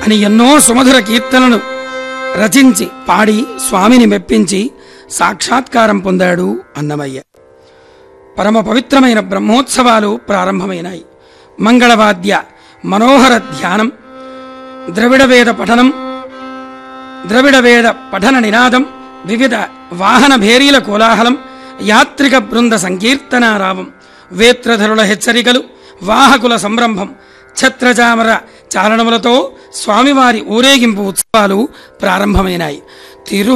అని ఎన్నో సుమధుర కీర్తనలు రచించి పాడి స్వామిని మెప్పించి సాక్షాత్కారం పొందాడు అన్నమయ్య పరమ పవిత్రమైన బ్రహ్మోత్సవాలు ప్రారంభమైనాయి మంగళవాద్య మనోహర ధ్యానం ద్రవిడ వేద పఠనం ద్రవిడ వేద పఠన నినాదం వివిధ వాహన భేరీల కోలాహలం యాత్రిక బృంద సంకీర్తనారావం వేత్రధరుల హెచ్చరికలు వాహకుల సంరంభం ఛత్రచామర చారణములతో స్వామివారి ఊరేగింపు ఉత్సవాలు ప్రారంభమైనాయి తిరు